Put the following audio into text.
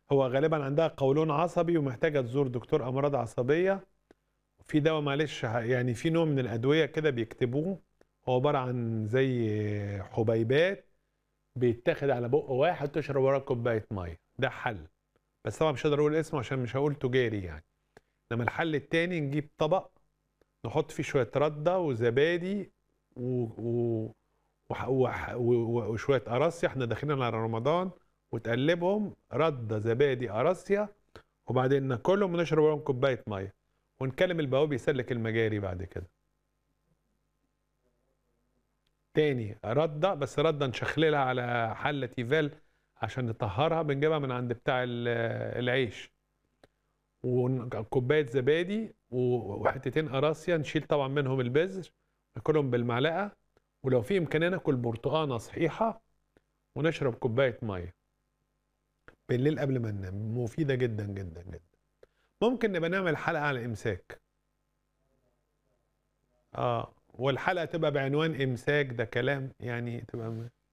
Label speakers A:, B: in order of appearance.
A: هو غالبا عندها قولون عصبي ومحتاجه تزور دكتور امراض عصبيه في دواء معلش ه- يعني في نوع من الادويه كده بيكتبوه هو عباره عن زي حبيبات بيتاخد على بق واحد تشرب وراه كوبايه ميه ده حل بس طبعا مش هقدر اقول اسمه عشان مش هقول تجاري يعني انما الحل التاني نجيب طبق نحط فيه شويه رده وزبادي و... و... وح... وح... و... و- وشويه قراصيا احنا داخلين على رمضان وتقلبهم رده زبادي قراصيا وبعدين ناكلهم ونشرب وراهم كوبايه ميه ونكلم البوابي يسلك المجاري بعد كده تاني رده بس رده نشخللها على حله تيفال عشان نطهرها بنجيبها من عند بتاع ال- العيش وكوبايه زبادي و- وحتتين قراصيا نشيل طبعا منهم البذر ناكلهم بالمعلقه ولو في امكانيه ناكل برتقانه صحيحه ونشرب كوبايه ميه بالليل قبل ما ننام مفيده جدا جدا جدا ممكن نبقى نعمل حلقه على الامساك اه والحلقه تبقى بعنوان امساك ده كلام يعني تبقى م-